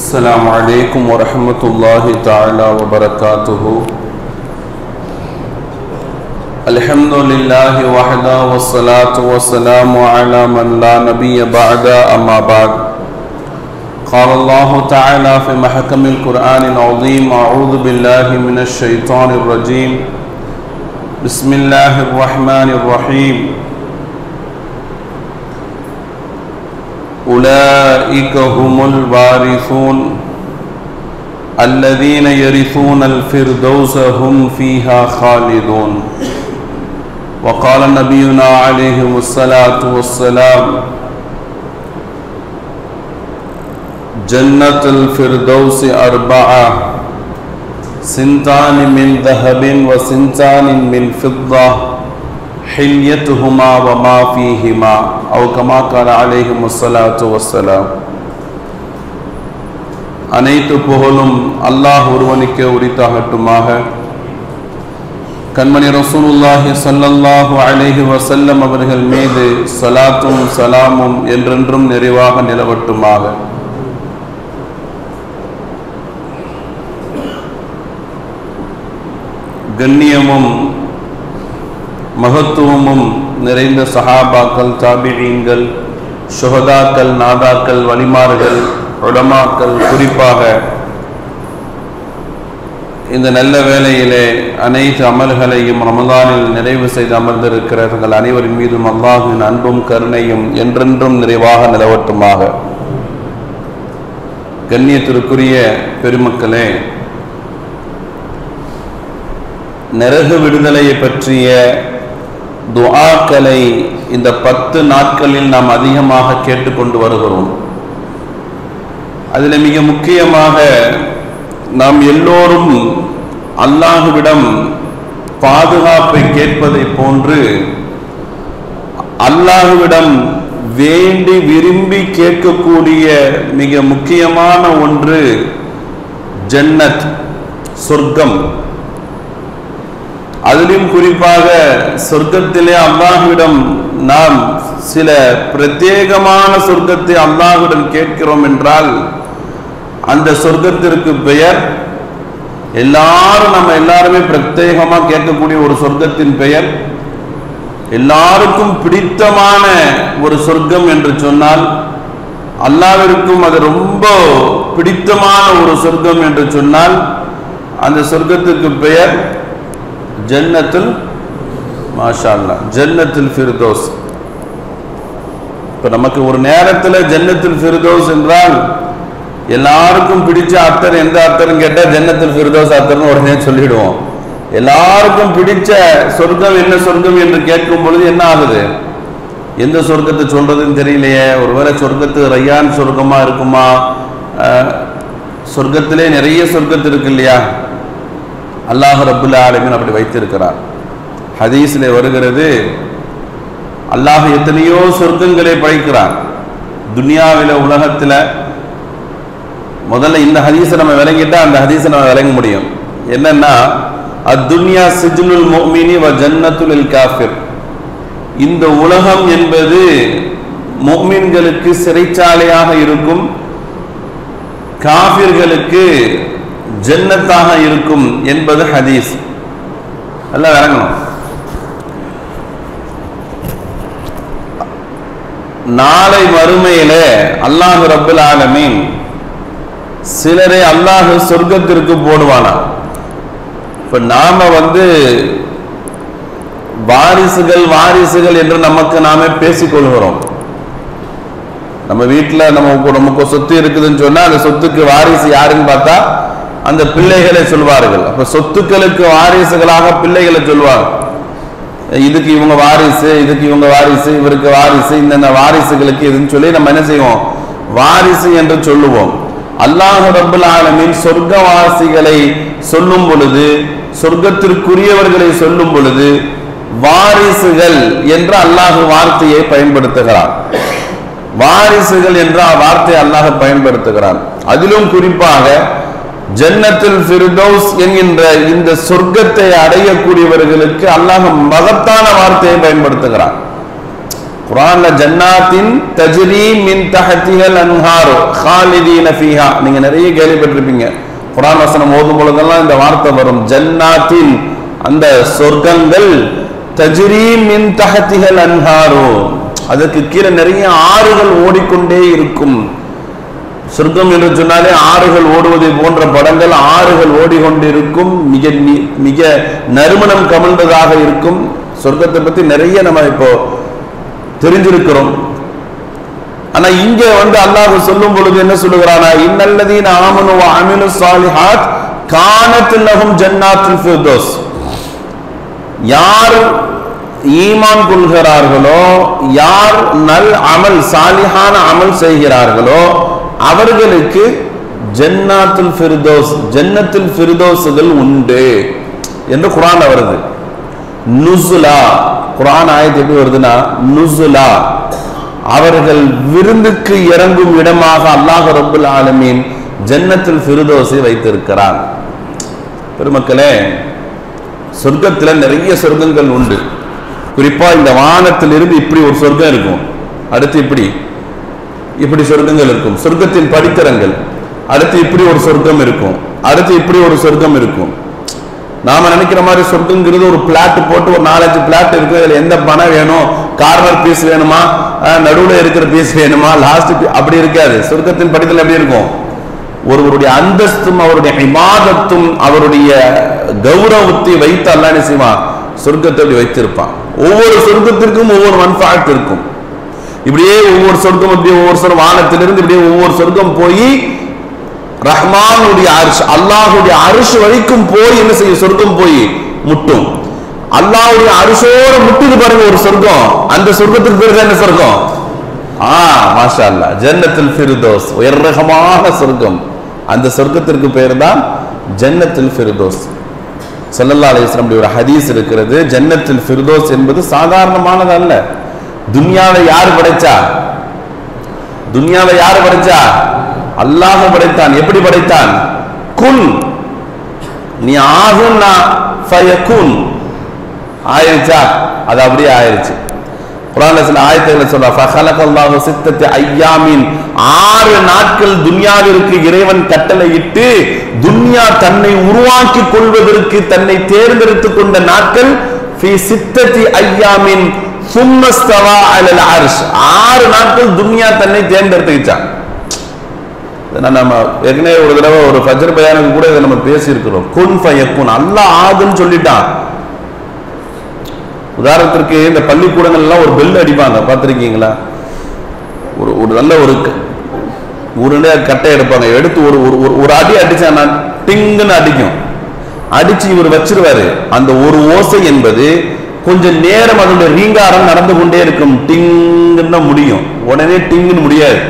السلام عليكم ورحمة الله تعالى وبركاته الحمد لله وحده والصلاة والسلام على من لا نبي بعد أما بعد قال الله تعالى في محكم القرآن العظيم أعوذ بالله من الشيطان الرجيم بسم الله الرحمن الرحيم أولئك هم الوارثون الذين يرثون الفردوس هم فيها خالدون وقال نبينا عليه الصلاة والسلام جنة الفردوس أربعة سنتان من ذهب وسنتان من فضة حليتهما وما فيهما أو كما قال عليهم الصلاة والسلام அனைத்து புகழும் அல்லாஹ் ஒருவனுக்கே உரித்தாகட்டுமாக கண்மணி ரசூலுல்லாஹி ஸல்லல்லாஹு அலைஹி வஸல்லம் அவர்கள் மீது சலாத்தும் சலாமும் என்றென்றும் நிறைவாக நிலவட்டுமாக கண்ணியமும் மகத்துவமும் நிறைந்த சஹாபாக்கள் தாபிழீங்கள் சுகதாக்கள் நாதாக்கள் வலிமார்கள் உடமாக்கள் குறிப்பாக இந்த நல்ல வேளையிலே அனைத்து அமல்களையும் ரமதானில் நிறைவு செய்து அமர்ந்திருக்கிற தங்கள் அனைவரின் மீதும் அல்லாஹின் அன்பும் கருணையும் என்றென்றும் நிறைவாக நிலவட்டுமாக கண்ணியத்திற்குரிய பெருமக்களே நரக விடுதலையை பற்றிய துஆக்களை இந்த பத்து நாட்களில் நாம் அதிகமாக கேட்டுக்கொண்டு வருகிறோம் அதில் மிக முக்கியமாக நாம் எல்லோரும் அல்லாஹுவிடம் பாதுகாப்பை கேட்பதை போன்று அல்லாஹுவிடம் வேண்டி விரும்பி கேட்கக்கூடிய மிக முக்கியமான ஒன்று ஜன்னத் சொர்க்கம் அதிலும் குறிப்பாக சொர்க்கத்திலே அல்லாஹுவிடம் நாம் சில பிரத்யேகமான சொர்க்கத்தை அல்லாஹுடன் கேட்கிறோம் என்றால் அந்த சொர்க்கத்திற்கு பெயர் எல்லாரும் நம்ம எல்லாருமே பிரத்யேகமா கேட்கக்கூடிய ஒரு சொர்க்கத்தின் பெயர் எல்லாருக்கும் பிடித்தமான ஒரு சொர்க்கம் என்று சொன்னால் அல்லாவிற்கும் அது ரொம்ப பிடித்தமான ஒரு சொர்க்கம் என்று சொன்னால் அந்த சொர்க்கத்திற்கு பெயர் ஜன்னத்துல் மாஷா அல்லா ஜன்னத்துல் ஃபிர்தோஸ் இப்போ நமக்கு ஒரு நேரத்தில் ஜன்னத்துல் ஃபிர்தோஸ் என்றால் எல்லாருக்கும் பிடிச்ச அத்தர் எந்த அத்தர்னு கேட்டால் ஜன்னத்துல் ஃபிர்தோஸ் அத்தர்னு உடனே சொல்லிடுவோம் எல்லாருக்கும் பிடிச்ச சொர்க்கம் என்ன சொர்க்கம் என்று கேட்கும் பொழுது என்ன ஆகுது எந்த சொர்க்கத்தை சொல்றதுன்னு தெரியலையே ஒருவேளை சொர்க்கத்து ரையான் சொர்க்கமா இருக்குமா சொர்க்கத்திலே நிறைய சொர்க்கத்து இருக்கு இல்லையா அல்லாஹ் ரபுல்ல ஆலமின் அப்படி வைத்திருக்கிறார் ஹதீஸில் வருகிறது அல்லாஹ் எத்தனையோ சொர்க்கங்களை படைக்கிறான் துனியாவில் உலகத்தில் முதல்ல இந்த ஹதீஸை நம்ம விளங்கிட்டா அந்த ஹதீஸை நம்ம விளங்க முடியும் என்னன்னா அத்துன்யா சிஜ்னுல் மோமினி வ ஜன்னத்துல் காஃபிர் இந்த உலகம் என்பது மோமின்களுக்கு சிறைச்சாலையாக இருக்கும் காபிர்களுக்கு ஜன்னத்தாக இருக்கும் என்பது ஹதீஸ் எல்லாம் இறங்கணும் நாளை மறுமையில அல்லாஹு ரபுல் ஆலமீன் சிலரை அல்லாஹு சொர்க்கத்திற்கு போடுவானா இப்ப நாம வந்து வாரிசுகள் வாரிசுகள் என்று நமக்கு நாமே பேசிக்கொள்கிறோம் நம்ம வீட்டில் நம்ம நமக்கு சொத்து இருக்குதுன்னு சொன்னா அந்த சொத்துக்கு வாரிசு யாருன்னு பார்த்தா அந்த பிள்ளைகளை சொல்வார்கள் அப்ப சொத்துக்களுக்கு வாரிசுகளாக பிள்ளைகளை சொல்வாங்க இதுக்கு இவங்க வாரிசு இதுக்கு இவங்க வாரிசு இவருக்கு வாரிசு இந்த வாரிசுகளுக்கு இதுன்னு சொல்லி நம்ம என்ன செய்வோம் வாரிசு என்று சொல்லுவோம் அல்லாஹ் ரபுல் ஆலமின் சொர்க்கவாசிகளை சொல்லும் பொழுது சொர்க்கத்திற்குரியவர்களை சொல்லும் பொழுது வாரிசுகள் என்று அல்லாஹ் வார்த்தையை பயன்படுத்துகிறார் வாரிசுகள் என்ற வார்த்தை அல்லாஹ் பயன்படுத்துகிறான் அதிலும் குறிப்பாக ஜன்னத்தில் ஃபிர்தௌஸ் என்கின்ற இந்த சொர்க்கத்தை அடையக்கூடியவர்களுக்கு அல்லாஹ் மகத்தான வார்த்தையை பயன்படுத்துகிறான் குரான்ல ஜன்னாத்தின் தஜ்ரி மின் தஹத்திஹல் அன்ஹார் ஹாலிதீன ஃபீஹா நீங்க நிறைய கேள்விப்பட்டிருப்பீங்க குரான் வசனம் ஓதும் பொழுதெல்லாம் இந்த வார்த்தை வரும் ஜன்னாத்தின் அந்த சொர்க்கங்கள் தஜ்ரி மின் தஹத்திஹல் அன்ஹாரு அதுக்கு கீழே நிறைய ஆறுகள் ஓடிக்கொண்டே இருக்கும் சொர்க்கம் என்று சொன்னாலே ஆறுகள் ஓடுவதை போன்ற படங்கள் ஆறுகள் ஓடிக்கொண்டிருக்கும் மிக நி- மிக நறுமணம் கமழ்ந்ததாக இருக்கும் சொர்க்கத்தை பத்தி நிறைய நம்ம இப்போ தெரிஞ்சிருக்கிறோம் ஆனா இங்க வந்து அல்லாஹ் சொல்லும் பொழுது என்ன சொல்லுகிறானா இன்னல்லதீன ஆமனு வ அமிலு சாலிஹாத் கானத் லஹும் ஜன்னாத்துல் ஃபிர்தௌஸ் யார் ஈமான் கொள்கிறார்களோ யார் நல் அமல் சாலிஹான அமல் செய்கிறார்களோ அவர்களுக்கு ஜன்னாத்துல் ஃபிர்தௌஸ் ஜன்னத்துல் ஃபிர்தௌஸ்கள் உண்டு என்று குர்ஆன்ல வருது நுசுலா குர்ஆன் ஆயத்து எப்படி வருதுன்னா நுசுலா அவர்கள் விருந்துக்கு இறங்கும் இடமாக அல்லாஹ் ரப்புல் ஆலமீன் ஜன்னத்துல் ஃபிர்தௌஸை வைத்திருக்கிறான் பெருமக்களே சொர்க்கத்துல நிறைய சொர்க்கங்கள் உண்டு குறிப்பா இந்த வானத்திலிருந்து இப்படி ஒரு சொர்க்கம் இருக்கும் அடுத்து இப்படி இப்படி சொர்க்கங்கள் இருக்கும் சொர்க்கத்தின் படித்தரங்கள் அடுத்து இப்படி ஒரு சொர்க்கம் இருக்கும் அடுத்து இப்படி ஒரு சொர்க்கம் இருக்கும் நாம நினைக்கிற மாதிரி சொர்க்கங்கிறது ஒரு பிளாட் போட்டு ஒரு நாலஞ்சு பிளாட் இருக்கு அதுல எந்த பணம் வேணும் கார்னர் பீஸ் வேணுமா அஹ் நடுவுல இருக்கிற பீஸ் வேணுமா லாஸ்ட் அப்படி இருக்காது சொர்க்கத்தின் படித்தல் எப்படி இருக்கும் ஒருவருடைய அந்தஸ்தும் அவருடைய இமாதத்தும் அவருடைய கௌரவத்தை வைத்து அல்லாஹ் என்ன செய்வான் சொர்க்கத்தை அப்படி வைத்திருப்பான் ஒவ்வொரு சொர்க்கத்திற்கும் ஒவ்வொரு மன்ஃபாத் இருக்கும் இப்படியே ஒவ்வொரு சொர்க்கம் அப்படியே ஒவ்வொரு சொர்க்கம் வானத்திலிருந்து இப்படியே ஒவ்வொரு சொர்க்கம் போய் ரஹ்மானுடைய அரிஷ் அல்லாஹுடைய அரிஷ் வரைக்கும் போய் என்ன செய்யும் சொர்க்கம் போய் முட்டும் அல்லாஹ்வுடைய அரிஷோட முட்டுது பாருங்க ஒரு சொர்க்கம் அந்த சொர்க்கத்துக்கு பேர் தான் என்ன சொர்க்கம் ஆ மாஷா அல்லாஹ் ஜன்னத்துல் ஃபிர்தௌஸ் உயர்ரகமான சொர்க்கம் அந்த சொர்க்கத்திற்கு பேர் தான் ஜன்னத்துல் ஃபிர்தௌஸ் ஸல்லல்லாஹு அலைஹி வஸல்லம் ஒரு ஹதீஸ் இருக்கிறது ஜன்னத்துல் ஃபிர்தௌஸ் என்பது சாதாரணமானது அல்ல துன்யாவை யார் படைச்சா துன்யாவை யார் படைச்சா அல்லாஹ் படைத்தான் எப்படி படைத்தான் குன் நீ ஆகுன்னா ஃபயகுன் ஆயிருச்சா அது அப்படியே ஆயிருச்சு குரான்ல சில ஆயத்துகளை சொல்றா ஃபஹலகல்லாஹு சித்தத்தி ஐயாமின் ஆறு நாட்கள் துன்யாவிற்கு இறைவன் கட்டளையிட்டு துன்யா தன்னை உருவாக்கி கொள்வதற்கு தன்னை தேர்ந்தெடுத்துக் கொண்ட நாட்கள் ஃபி சித்தத்தி ஐயாமின் சும்மஸ்தவா அலல் அர்ஷ் ஆறு நாட்கள் துன்யா தன்னை தேர்ந்தெடுத்துக்கிச்சான் இதை நான் நம்ம ஏற்கனவே ஒரு தடவை ஒரு ஃபஜ்ர் பயானுக்கு கூட இதை நம்ம பேசியிருக்கிறோம் குன் ஃபயக்குன் அல்லாஹ் ஆதுன்னு சொல்லிட்டான் உதாரணத்திற்கு இந்த பள்ளிக்கூடங்கள் எல்லாம் ஒரு பெல் அடிப்பாங்க பார்த்துருக்கீங்களா ஒரு ஒரு நல்ல ஒரு க- உருண்டையா கட்டை எடுப்பாங்க எடுத்து ஒரு ஒரு ஒரு- ஒரு அடி அடிச்சானா டிங்குன்னு அடிக்கும் அடிச்சு இவர் வச்சிருவாரு அந்த ஒரு ஓசை என்பது கொஞ்ச நேரம் அதனுடைய ரீங்காரம் நடந்து கொண்டே இருக்கும் டிங்குன்னு தான் முடியும் உடனே டிங்குன்னு முடியாது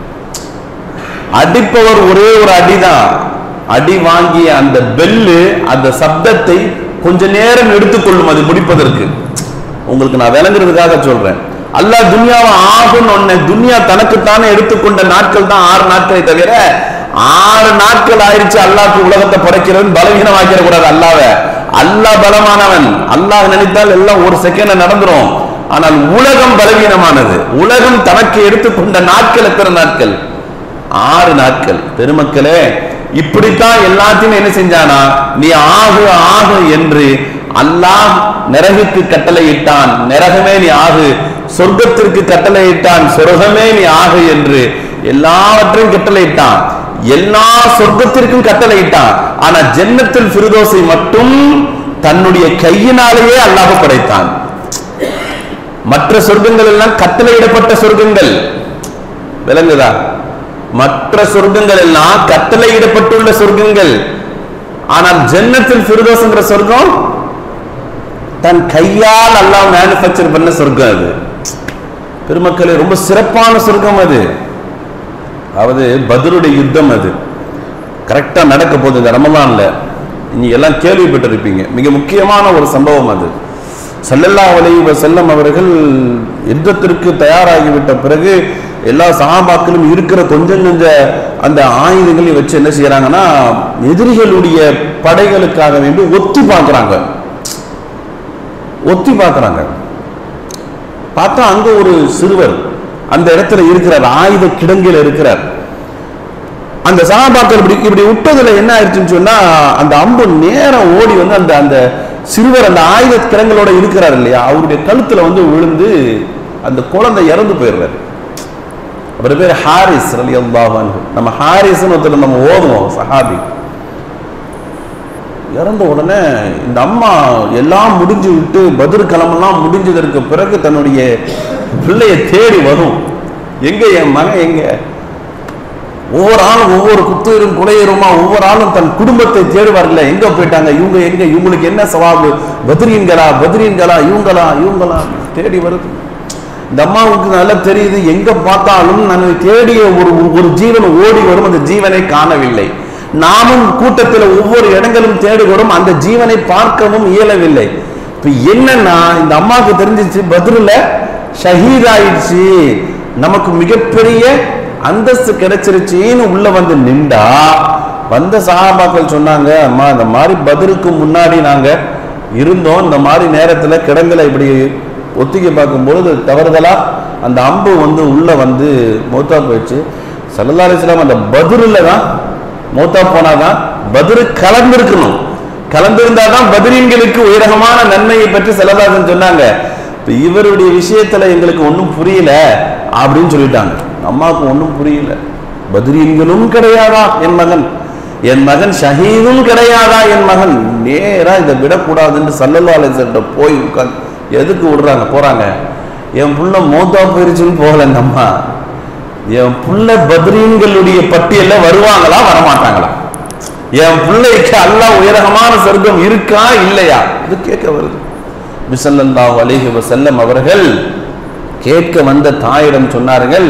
அடிப்பவர் ஒரே ஒரு அடிதான் அடி வாங்கிய அந்த பெல்லு அந்த சப்தத்தை கொஞ்ச நேரம் எடுத்துக்கொள்ளும் அது முடிப்பதற்கு உங்களுக்கு நான் விளங்குறதுக்காக சொல்றேன் அல்லாஹ் துன்யாவை ஆகும் ஒன்னு துன்யா தனக்குத்தானே எடுத்துக்கொண்ட நாட்கள் தான் ஆறு நாட்களை தவிர ஆறு நாட்கள் ஆயிடுச்சு அல்லாஹ்க்கு உலகத்தை படைக்கிறவன் பலவீனமாக்கிட கூடாது அல்லாஹ்வை அல்லாஹ் பலமானவன் அல்லாஹ் நினைத்தால் எல்லாம் ஒரு செகண்ட்ல நடந்துரும் ஆனால் உலகம் பலவீனமானது உலகம் தனக்கு எடுத்துக்கொண்ட நாட்கள் எத்தனை நாட்கள் ஆறு நாட்கள் பெருமக்களே இப்படித்தான் எல்லாத்தையும் என்ன செஞ்சானா நீ ஆகு ஆகு என்று அல்லாஹ் நரகுக்கு கட்டளையிட்டான் நரகமே நீ ஆகு சொர்க்கத்திற்கு கட்டளையிட்டான் சொர்க்கமே நீ ஆகு என்று எல்லாவற்றையும் கட்டளையிட்டான் எல்லா சொர்க்கத்திற்கும் கட்டளையிட்டான் ஆனா ஜன்னத்தில் ஃபிர்தோஸை மட்டும் தன்னுடைய கையினாலேயே அல்லாஹ் படைத்தான் மற்ற சொர்க்கங்கள் எல்லாம் கட்டளையிடப்பட்ட சொர்க்கங்கள் விளங்குதா மற்ற சொர்க்கங்கள் எல்லாம் கட்டளையிடப்பட்டுள்ள சொர்க்கங்கள் ஆனால் ஜன்னத்தில் ஃபிர்தோஸ்ங்கிற சொர்க்கம் தன் கையால் அல்லாஹ் மேனுஃபேக்சர் பண்ண சொர்க்கம் அது பெருமக்களே ரொம்ப சிறப்பான சொர்க்கம் அது அதாவது பத்ருடைய யுத்தம் அது கரெக்டா நடக்க போகுது இந்த ரமலான்ல நீங்க எல்லாம் கேள்விப்பட்டிருப்பீங்க மிக முக்கியமான ஒரு சம்பவம் அது ஸல்லல்லாஹு அலைஹி வஸல்லம் அவர்கள் யுத்தத்திற்கு தயாராகிவிட்ட பிறகு எல்லா சஹாபாக்களும் இருக்கிற கொஞ்சம் கொஞ்ச அந்த ஆயுதங்களை வச்சு என்ன செய்யறாங்கன்னா எதிரிகளுடைய படைகளுக்காக வேண்டி ஒத்தி பார்க்கறாங்க ஒத்தி பார்க்கறாங்க பார்த்தா அங்க ஒரு சிறுவர் அந்த இடத்துல இருக்கிறார் ஆயுத கிடங்கில் இருக்கிறார் அந்த சகாபாக்கள் இப்படி இப்படி விட்டதுல என்ன ஆயிடுச்சுன்னு சொன்னா அந்த அம்பு நேரம் ஓடி வந்து அந்த அந்த சிறுவர் அந்த ஆயுத கிடங்களோட இருக்கிறார் இல்லையா அவருடைய கழுத்துல வந்து விழுந்து அந்த குழந்தை இறந்து போயிடுறாரு அவர் பேர் ஹாரிஸ் அலி அல்லாஹான் நம்ம ஹாரிஸ்னு ஒருத்தர் நம்ம ஓதுவோம் சஹாபி இறந்த உடனே இந்த அம்மா எல்லாம் முடிஞ்சு விட்டு பதிர் கிழமெல்லாம் முடிஞ்சதற்கு பிறகு தன்னுடைய பிள்ளையை தேடி வரும் எங்க என் மகன் எங்க ஒவ்வொரு ஆளும் ஒவ்வொரு குத்துயிரும் குலையருமா ஒவ்வொரு ஆளும் தன் குடும்பத்தை தேடுவார்கள எங்க போயிட்டாங்க இவங்க எங்க இவங்களுக்கு என்ன சவாபு பத்ரீன்களா பத்ரீன்களா இவங்களா இவங்களா தேடி வருது இந்த அம்மாவுக்கு நல்லா தெரியுது எங்க பார்த்தாலும் நான் தேடிய ஒரு ஒரு ஜீவன் ஓடி வரும் அந்த ஜீவனை காணவில்லை நாமும் கூட்டத்தில் ஒவ்வொரு இடங்களும் தேடுகிறோம் அந்த ஜீவனை பார்க்கவும் இயலவில்லை இப்ப என்னன்னா இந்த அம்மாவுக்கு தெரிஞ்சிச்சு பதிரில் ஷஹீத் ஆயிடுச்சு நமக்கு மிகப்பெரிய அந்தஸ்து கிடைச்சிருச்சுன்னு உள்ள வந்து நின்றா வந்த சகாபாக்கள் சொன்னாங்க அம்மா இந்த மாதிரி பதிலுக்கு முன்னாடி நாங்க இருந்தோம் இந்த மாதிரி நேரத்துல கிடங்குல இப்படி ஒத்திகை பார்க்கும்பொழுது தவறுதலா அந்த அம்பு வந்து உள்ள வந்து மௌத்தா போயிடுச்சு சல்லல்லா அலிஸ்லாம் அந்த பதிரில் தான் மௌத்தா போனாதான் பதிரு கலந்திருக்கணும் கலந்திருந்தாதான் பதிரீன்களுக்கு உயரகமான நன்மையை பற்றி செலவாசன் சொன்னாங்க இப்ப இவருடைய விஷயத்துல எங்களுக்கு ஒன்றும் புரியல அப்படின்னு சொல்லிட்டாங்க அம்மாவுக்கு ஒன்றும் புரியல பதிரீன்களும் கிடையாதா என் மகன் என் மகன் ஷஹீதும் கிடையாதா என் மகன் நேரா இதை விடக்கூடாதுன்னு சல்லல்லா அலிஸ்கிட்ட போய் உட்காந்து எதுக்கு விடுறாங்க போறாங்க என் புள்ள மோத்தா போயிருச்சுன்னு போகல இந்த அம்மா என் புள்ள பத்ரீன்களுடைய பட்டியல்ல வருவாங்களா வரமாட்டாங்களா என் பிள்ளைக்கு அல்லாஹ் உயரகமான சொர்க்கம் இருக்கா இல்லையா இது கேட்க வருது பிசல்லாஹ் அலிஹி வசல்லம் அவர்கள் கேட்க வந்த தாயிடம் சொன்னார்கள்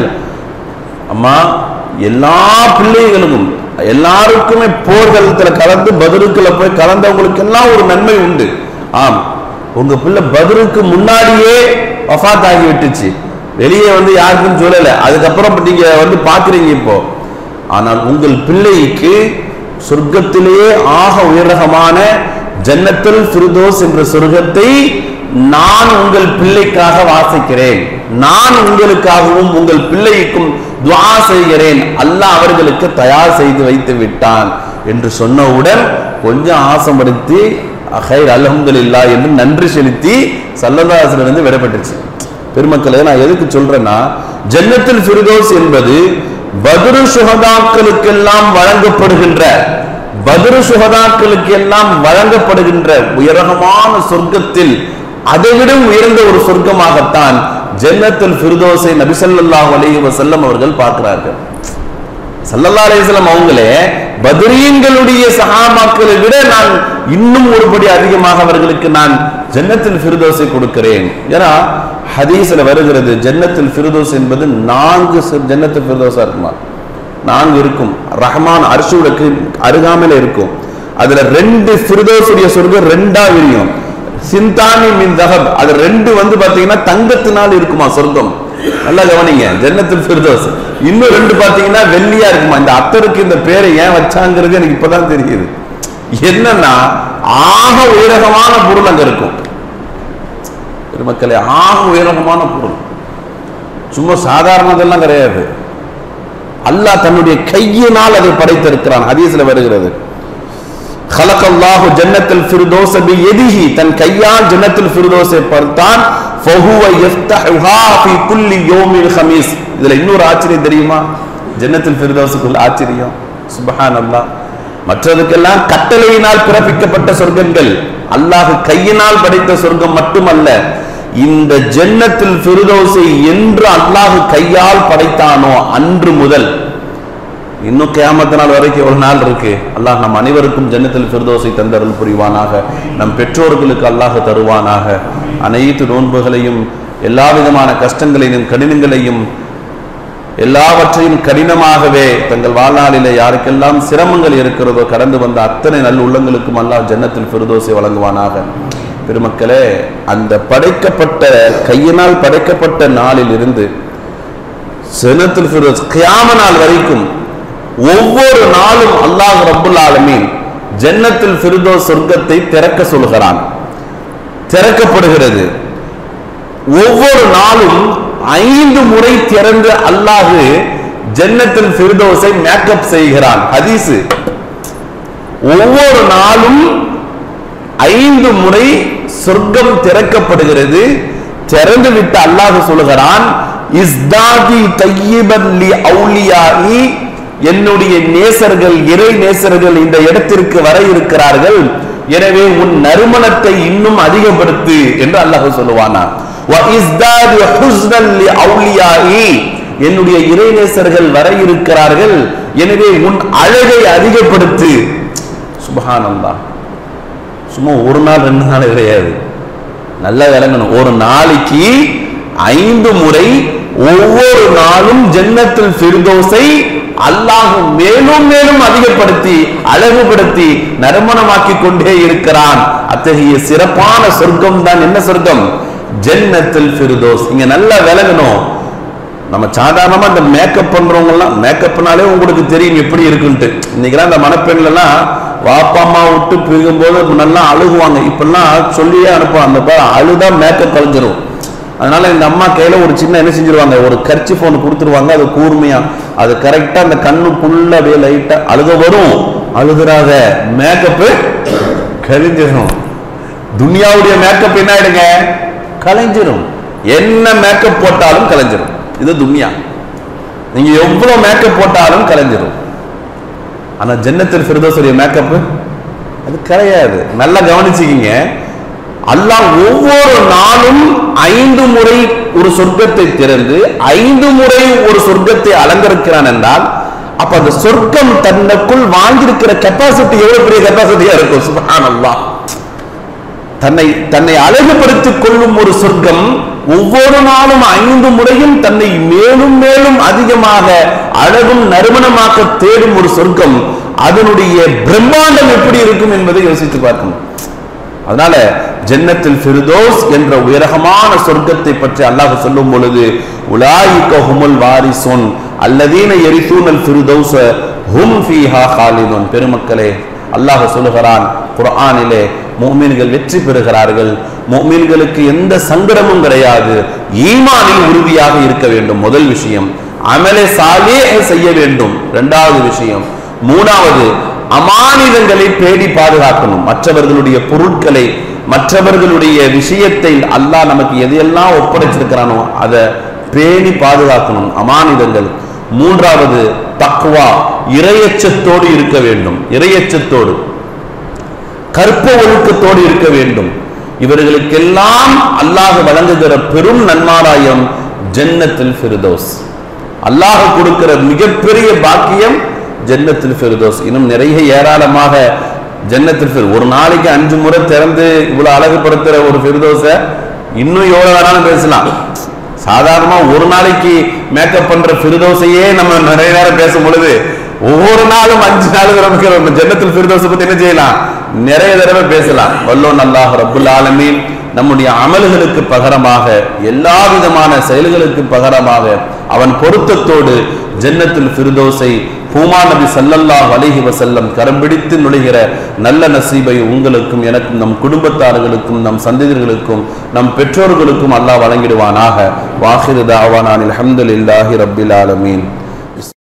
அம்மா எல்லா பிள்ளைகளுக்கும் எல்லாருக்குமே போர்களத்துல கலந்து பதிலுக்குள்ள போய் கலந்தவங்களுக்கு எல்லாம் ஒரு நன்மை உண்டு ஆம் உங்க பிள்ளை பதிலுக்கு முன்னாடியே வஃத் ஆகி விட்டுச்சு வெளியே வந்து யாருக்கும் சொல்லல அதுக்கப்புறம் நீங்க வந்து பாக்குறீங்க இப்போ ஆனால் உங்கள் பிள்ளைக்கு சொர்க்கத்திலேயே ஆக உயரகமான ஜன்னத்துல் ஃபிர்தோஸ் என்ற சொர்க்கத்தை நான் உங்கள் பிள்ளைக்காக வாசிக்கிறேன் நான் உங்களுக்காகவும் உங்கள் பிள்ளைக்கும் துவா செய்கிறேன் அல்லாஹ் அவர்களுக்கு தயார் செய்து வைத்து விட்டான் என்று சொன்னவுடன் கொஞ்சம் ஆசைப்படுத்தி அஹைர் அல்ஹம்துலில்லா என்று நன்றி செலுத்தி சல்லதாசிலிருந்து விடப்பட்டுச்சு பெருமக்களே நான் எதுக்கு சொல்றேன்னா ஜன்னத்துல் ஃபிர்தோஸ் என்பது பத்ரு சுகதாக்களுக்கெல்லாம் வழங்கப்படுகின்ற பத்ரு சுகதாக்களுக்கு எல்லாம் வழங்கப்படுகின்ற உயரகமான சொர்க்கத்தில் அதைவிட உயர்ந்த ஒரு சொர்க்கமாகத்தான் ஜன்னத்துல் ஃபிர்தோஸை நபிசல்லாஹு அலைஹி வஸல்லம் அவர்கள் பார்க்கிறார்கள் சல்லல்லா அலைஹிஸ்ஸலாம் அவங்களே பத்ரீன்களுடைய சஹாபாக்களை விட நான் இன்னும் ஒருபடி அதிகமாக அவர்களுக்கு நான் ஜன்னத்துல் ஃபிர்தோஸை கொடுக்கிறேன் ஏன்னா ஹதீஸ்ல வருகிறது ஜன்னத்துல் ஃபிர்தோஸ் என்பது நான்கு ச- ஜன்னத்துல் ஃபிர்தோஸா இருக்குமா நான்கு இருக்கும் ரஹ்மான் அரிசுவுக்கு அருகாமையில இருக்கும் அதுல ரெண்டு ஃபிர்தோஸுடைய சொர்க்கம் ரெண்டா விரியும் சிந்தானி மின் தஹப் அது ரெண்டு வந்து பாத்தீங்கன்னா தங்கத்தினால் இருக்குமா சொர்க்கம் நல்லா கவனிங்க ஜன்னத்துல் ஃபிர்தோஸ் இன்னும் ரெண்டு பாத்தீங்கன்னா வெள்ளியா இருக்குமா இந்த அத்தருக்கு இந்த பேரை ஏன் வச்சாங்கிறது எனக்கு இப்பதான் தெரியுது என்னன்னா ஆக உயரகமான பொருள் அங்க இருக்கும் பெருமக்களே ஆக உயரகமான பொருள் சும்மா சாதாரணதெல்லாம் கிடையாது அல்லாஹ் தன்னுடைய கையினால் அதை படைத்திருக்கிறான் ஹதீஸ்ல வருகிறது خلق الله جنة الفردوس بيده தன் கையால் ஜன்னத்துல் ஃபிர்தோஸை பார்த்தான் فهو يفتحها في كل يوم الخميس இதுல இன்னொரு ஆச்சரியம் தெரியுமா ஜன்னத்துல் ஃபிர்தோஸுக்குள்ள ஆச்சரியம் சுப்ஹானல்லாஹ் மற்றதுக்கெல்லாம் கட்டளையினால் பிறப்பிக்கப்பட்ட சொர்க்கங்கள் அல்லாஹ் கையினால் படைத்த சொர்க்கம் மட்டுமல்ல இந்த ஜன்னத்துல் ஃபிர்தோஸை என்று அல்லாஹ் கையால் படைத்தானோ அன்று முதல் இன்னும் கியாமத்து நாள் வரைக்கும் ஒரு நாள் இருக்கு அல்லாஹ் நம் அனைவருக்கும் ஜன்னத்தில் ஃபிர்தோஸை தந்தருள் புரிவானாக நம் பெற்றோர்களுக்கு அல்லாஹ் தருவானாக அனைத்து நோன்புகளையும் எல்லா விதமான கஷ்டங்களையும் கடினங்களையும் எல்லாவற்றையும் கடினமாகவே தங்கள் வாழ்நாளிலே யாருக்கெல்லாம் சிரமங்கள் இருக்கிறதோ கடந்து வந்த அத்தனை நல் உள்ளங்களுக்கும் அல்லாஹ் ஜன்னத்தில் ஃபிர்தோஸை வழங்குவானாக பெருமக்களே அந்த படைக்கப்பட்ட கையினால் படைக்கப்பட்ட நாளில் இருந்து ஜன்னத்துல் ஃபிர்தோஸ் கியாம நாள் வரைக்கும் ஒவ்வொரு நாளும் அல்லாஹ் ரப்புல் ஆலமீன் ஜன்னத்துல் ஃபிர்தோஸ் சொர்க்கத்தை திறக்க சொல்கிறான் திறக்கப்படுகிறது ஒவ்வொரு நாளும் ஐந்து முறை திறந்து அல்லாஹ் ஜன்னத்தில் ஃபிர்தௌஸை மேக்கப் செய்கிறான் ஹதீஸ் ஒவ்வொரு நாளும் ஐந்து முறை சொர்க்கம் திறக்கப்படுகிறது திறந்து விட்டு அல்லாஹ் சொல்லுகிறான் இஸ்தாதி தையிபன் லி அவுலியாஇ என்னுடைய நேசர்கள் இறை நேசர்கள் இந்த இடத்திற்கு வர இருக்கிறார்கள் எனவே உன் நறுமணத்தை இன்னும் அதிகப்படுத்து என்று அல்லாஹ் சொல்லுவானா வ இஸ்தாதி ஹுஸ்னன் லி அவுலியாஇ என்னுடைய இறைநேசர்கள் வர இருக்கிறார்கள் எனவே உன் அழகை அதிகப்படுத்து சுபஹானல்லாஹ் சும்மா ஒரு நாள் ரெண்டு நாள் கிடையாது நல்லா விளங்கணும் ஒரு நாளைக்கு ஐந்து முறை ஒவ்வொரு நாளும் ஜன்னத்தில் ஃபிர்தௌஸை அல்லாஹ் மேலும் மேலும் அதிகப்படுத்தி அழகுபடுத்தி நறுமணமாக்கி கொண்டே இருக்கிறான் அத்தகைய சிறப்பான சொர்க்கம் தான் என்ன சொர்க்கம் ஜன்னத்தில் ஃபிர்தௌஸ் இங்க நல்லா விளங்கணும் நம்ம சாதாரணமா இந்த மேக்கப் பண்றவங்க எல்லாம் மேக்கப்னாலே உங்களுக்கு தெரியும் எப்படி இருக்குன்ட்டு இன்னைக்கெல்லாம் இந்த மணப்பெண்கள் எல்லாம் வாப்பா அம்மா விட்டு பிரிக்கும்போது நல்லா அழுகுவாங்க இப்பெல்லாம் சொல்லியே அனுப்புவாங்க அந்த பாரு அழுதா மேக்கப் கலைஞ்சிரும் அதனால இந்த அம்மா கையில ஒரு சின்ன என்ன செஞ்சிருவாங்க ஒரு கர்ச்சி போன் கொடுத்துருவாங்க அது கூர்மையா அது கரெக்டா அந்த கண்ணுக்குள்ள அப்படியே லைட்டா அழுக வரும் அழுதுறாத மேக்கப்பு கழிஞ்சிரும் துனியாவுடைய மேக்கப் என்ன ஆயிடுங்க கலைஞ்சிரும் என்ன மேக்கப் போட்டாலும் கலைஞ்சிரும் இது துன்யா நீங்க எவ்வளவு மேக்கப் போட்டாலும் கலைஞ்சிரும் ஆனா ஜன்னத்தில் ஃபிர்தோஸுடைய மேக்கப் அது கிடையாது நல்லா கவனிச்சுக்கிங்க அல்லாஹ் ஒவ்வொரு நாளும் ஐந்து முறை ஒரு சொர்க்கத்தை திறந்து ஐந்து முறை ஒரு சொர்க்கத்தை அலங்கரிக்கிறான் என்றால் அப்ப அந்த சொர்க்கம் தன்னுக்குள் வாழ்ந்திருக்கிற கெப்பாசிட்டி எவ்வளவு பெரிய கெப்பாசிட்டியா இருக்கும் சுபஹானல்லாஹ் தன்னை தன்னை அழகுபடுத்திக் கொள்ளும் ஒரு சொர்க்கம் ஒவ்வொரு நாளும் ஐந்து முறையும் தன்னை மேலும் மேலும் அதிகமாக அழகும் நறுமணமாக்க தேடும் ஒரு சொர்க்கம் அதனுடைய பிரம்மாண்டம் எப்படி இருக்கும் என்பதை யோசித்து பார்க்கணும் அதனால ஜன்னத்தில் ஃபிர்தோஸ் என்ற உயரகமான சொர்க்கத்தை பற்றி அல்லாஹ் சொல்லும் பொழுது உலாயிக்க ஹுமுல் வாரிசுன் அல்லதீன எரிசூனல் ஃபிர்தௌஸ ஹும் ஃபீஹா காலிதுன் பெருமக்களே அல்லாஹ் சொல்லுகிறான் குர்ஆனிலே முஃமின்கள் வெற்றி பெறுகிறார்கள் முஃமின்களுக்கு எந்த சங்கடமும் கிடையாது ஈமானில் உறுதியாக இருக்க வேண்டும் முதல் விஷயம் அமலே சாலிஹ் செய்ய வேண்டும் இரண்டாவது விஷயம் மூணாவது அமானிதங்களை பேடி பாதுகாக்கணும் மற்றவர்களுடைய பொருட்களை மற்றவர்களுடைய விஷயத்தை அல்லாஹ் நமக்கு எதையெல்லாம் ஒப்படைச்சிருக்கிறானோ அதை பேணி பாதுகாக்கணும் அமானிதங்கள் மூன்றாவது தக்வா இரையச்சத்தோடு இருக்க வேண்டும் இரையச்சத்தோடு கற்ப ஒழுக்கத்தோடு இருக்க வேண்டும் இவர்களுக்கெல்லாம் அல்லாஹ் வழங்குகிற பெரும் நன்மாராயம் ஜன்னத்தில் ஃபிர்தௌஸ் அல்லாஹ் கொடுக்கிற மிகப்பெரிய பாக்கியம் ஜன்னத்தில் ஃபிர்தௌஸ் இன்னும் நிறைய ஏராளமாக ஜன்னத்தில் ஃபிர் ஒரு நாளைக்கு அஞ்சு முறை திறந்து இவ்வளவு அழகுபடுத்துற ஒரு ஃபிர்தௌஸை இன்னும் எவ்வளவு வேணாலும் பேசலாம் சாதாரணமா ஒரு நாளைக்கு மேக்கப் பண்ற ஃபிர்தௌஸையே நம்ம நிறைய நேரம் பேசும் பொழுது ஒவ்வொரு நாளும் அஞ்சு நாள் நமக்கு நம்ம ஜன்னத்தில் ஃபிர்தௌஸை பத்தி என்ன செய்யலாம் நிறைய தடவை பேசலாம் வல்லோன் அல்லாஹ் ரப்புல் ஆலமீன் நம்முடைய அமல்களுக்கு பகரமாக எல்லா விதமான செயல்களுக்கு பகரமாக அவன் பொருத்தத்தோடு ஜன்னத்தில் ஃபிர்தௌஸை பூமா நபி சல்லல்லாஹ் அலைஹி வஸல்லம் கரம் பிடித்து நுழைகிற நல்ல நசீபை உங்களுக்கும் எனக்கும் நம் குடும்பத்தார்களுக்கும் நம் சந்ததியர்களுக்கும் நம் பெற்றோர்களுக்கும் அல்லாஹ் வழங்கிடுவானாக வாஹிரு தாவானான் அல்ஹம்துலில்லாஹி ரப்பில் ஆலமீன்